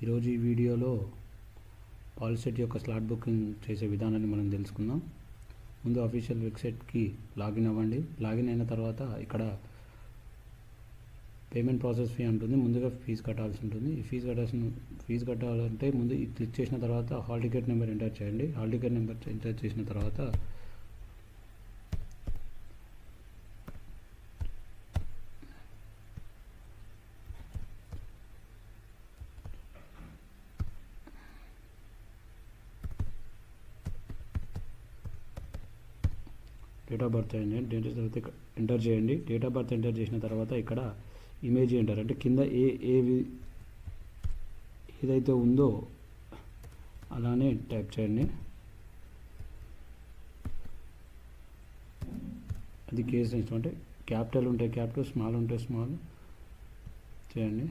ఈరోజు ఈ వీడియోలో పాలిసెట్ యొక్క స్లాట్ బుకింగ్ చేసే విధానాన్ని మనం తెలుసుకుందాం ముందు అఫీషియల్ వెబ్సైట్కి లాగిన్ అవ్వండి లాగిన్ అయిన తర్వాత ఇక్కడ పేమెంట్ ప్రాసెస్ ఫీ ఉంటుంది ముందుగా ఫీజు కట్టాల్సి ఉంటుంది ఈ ఫీజు కట్టాల్సిన ఫీజు కట్టాలంటే ముందు ఇది క్లిక్ చేసిన తర్వాత హాల్ టికెట్ నెంబర్ ఎంటర్ చేయండి హాల్ టికెట్ నెంబర్ ఎంటర్ చేసిన తర్వాత డేట్ ఆఫ్ బర్త్ చేయండి డేట్ ఆఫ్ బర్త్ ఎంటర్ చేయండి డేట్ ఆఫ్ బర్త్ ఎంటర్ చేసిన తర్వాత ఇక్కడ ఇమేజ్ ఎంటర్ అంటే కింద ఏ ఏ వి- ఏదైతే ఉందో అలానే టైప్ చేయండి అది కేసు ఇష్టం అంటే క్యాపిటల్ ఉంటే క్యాపిటల్ స్మాల్ ఉంటే స్మాల్ చేయండి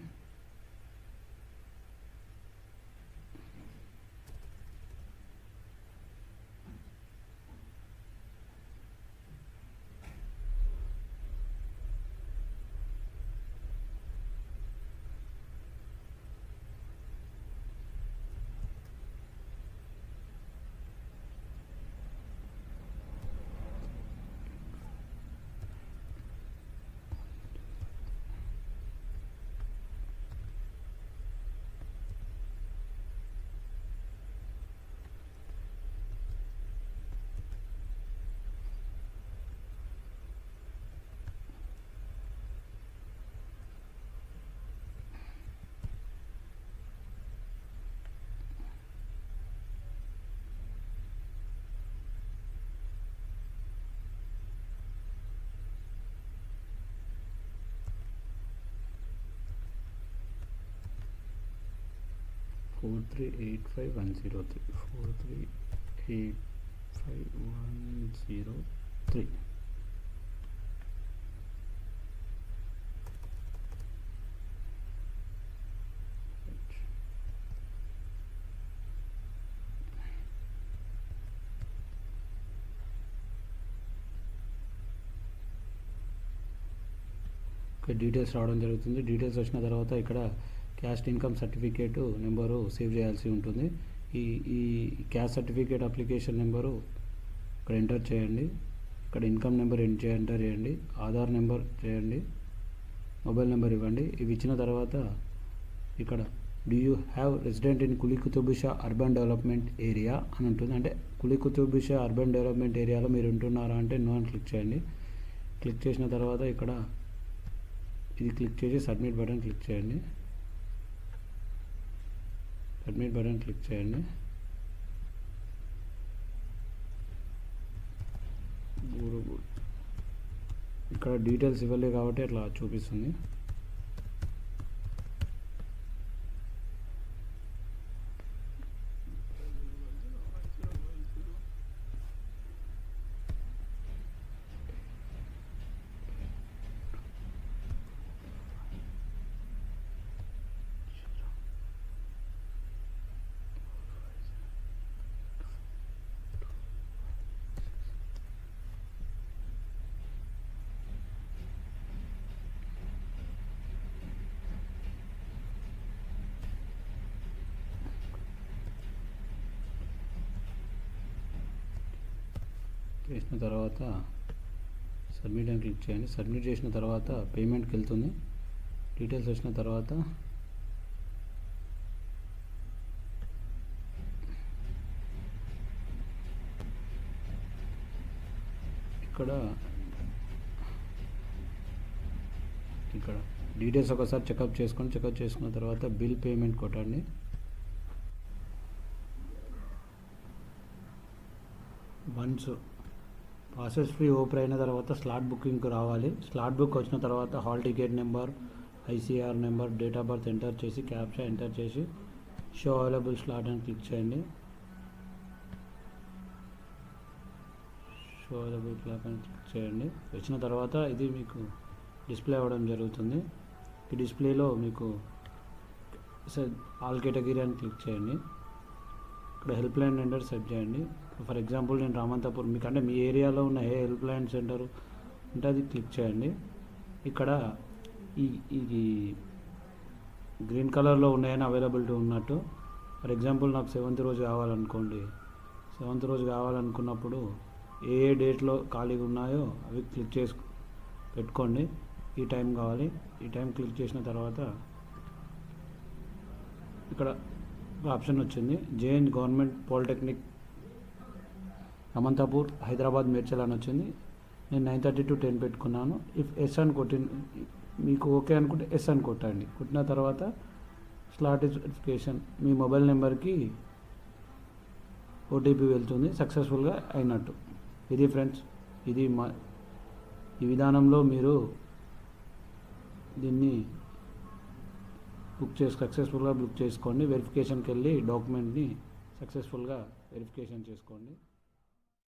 four three eight five one zero three four three eight five one zero three ఇక్కడ డీటెయిల్స్ రావడం జరుగుతుంది డీటెయిల్స్ వచ్చిన తర్వాత ఇక్కడ caste income certificate number save చేయాల్సి ఉంటుంది ఈ ఈ క్యాస్ట్ సర్టిఫికేట్ అప్లికేషన్ నెంబరు ఇక్కడ ఎంటర్ చేయండి ఇక్కడ ఇన్కమ్ నెంబర్ ఎంటర్ చేయండి ఆధార్ నెంబర్ చేయండి మొబైల్ నెంబర్ ఇవ్వండి ఇవి ఇచ్చిన తర్వాత ఇక్కడ do you have resident in Quli Qutub Shah urban development area అని ఉంటుంది అంటే కులి కుతుబుషా అర్బన్ డెవలప్మెంట్ ఏరియాలో మీరు ఉంటున్నారా అంటే నో అని క్లిక్ చేయండి క్లిక్ చేసిన తర్వాత ఇక్కడ ఇది క్లిక్ చేసి సబ్మిట్ బటన్ క్లిక్ చేయండి సబ్మిట్ బటన్ క్లిక్ చేయండి గూగుల్ ఇక్కడ డీటెయిల్స్ ఇవ్వలేదు కాబట్టి అట్లా చూపిస్తుంది చేసిన తర్వాత సబ్మిట్ అని క్లిక్ చేయండి సబ్మిట్ చేసిన తర్వాత పేమెంట్కి వెళ్తుంది డీటెయిల్స్ వచ్చిన తర్వాత ఇక్కడ ఇక్కడ డీటెయిల్స్ ఒకసారి చెకప్ చేసుకొని చెకప్ చేసుకున్న తర్వాత బిల్ పేమెంట్ కొట్టండి వన్స్ ప్రాసెస్ ఫీ ఓపెన్ అయిన తర్వాత స్లాట్ బుకింగ్కి రావాలి స్లాట్ బుక్ వచ్చిన తర్వాత hall ticket number ICR number date of birth enter చేసి క్యాప్చా ఎంటర్ చేసి షో అవైలబుల్ స్లాట్ అని క్లిక్ చేయండి షో అవైలబుల్ స్లాట్ అని క్లిక్ చేయండి వచ్చిన తర్వాత ఇది మీకు డిస్ప్లే అవ్వడం జరుగుతుంది ఈ డిస్ప్లేలో మీకు ఆల్ కేటగిరీ అని క్లిక్ చేయండి ఇక్కడ హెల్ప్ లైన్ నెంబర్ సెట్ చేయండి ఫర్ ఎగ్జాంపుల్ నేను రామంతపూర్ మీకు అంటే మీ ఏరియాలో ఉన్న ఏ హెల్ప్ లైన్ సెంటర్ ఉంటే అది క్లిక్ చేయండి ఇక్కడ ఈ ఇది గ్రీన్ కలర్లో ఉన్నాయని అవైలబిలిటీ ఉన్నట్టు ఫర్ ఎగ్జాంపుల్ నాకు సెవెంత్ రోజు కావాలనుకోండి సెవెంత్ రోజు కావాలనుకున్నప్పుడు ఏ ఏ డేట్లో ఖాళీగా ఉన్నాయో అవి క్లిక్ చేసి పెట్టుకోండి ఈ టైం కావాలి ఈ టైం క్లిక్ చేసిన తర్వాత ఇక్కడ ఒక ఆప్షన్ వచ్చింది JN government polytechnic Ramanthapur Hyderabad Medchal అని వచ్చింది నేను నైన్ థర్టీ టు టెన్ పెట్టుకున్నాను ఇఫ్ ఎస్ అని కొట్టి మీకు ఓకే అనుకుంటే ఎస్ అని కొట్టండి కొట్టిన తర్వాత స్లాట్ ఇస్ వెరిఫికేషన్ మీ మొబైల్ నెంబర్కి ఓటీపీ వెళ్తుంది సక్సెస్ఫుల్గా అయినట్టు ఇది ఫ్రెండ్స్ ఇది మా ఈ విధానంలో మీరు దీన్ని బుక్ చేసి సక్సెస్ఫుల్గా బుక్ చేసుకోండి వెరిఫికేషన్కి వెళ్ళి డాక్యుమెంట్ని సక్సెస్ఫుల్గా వెరిఫికేషన్ చేసుకోండి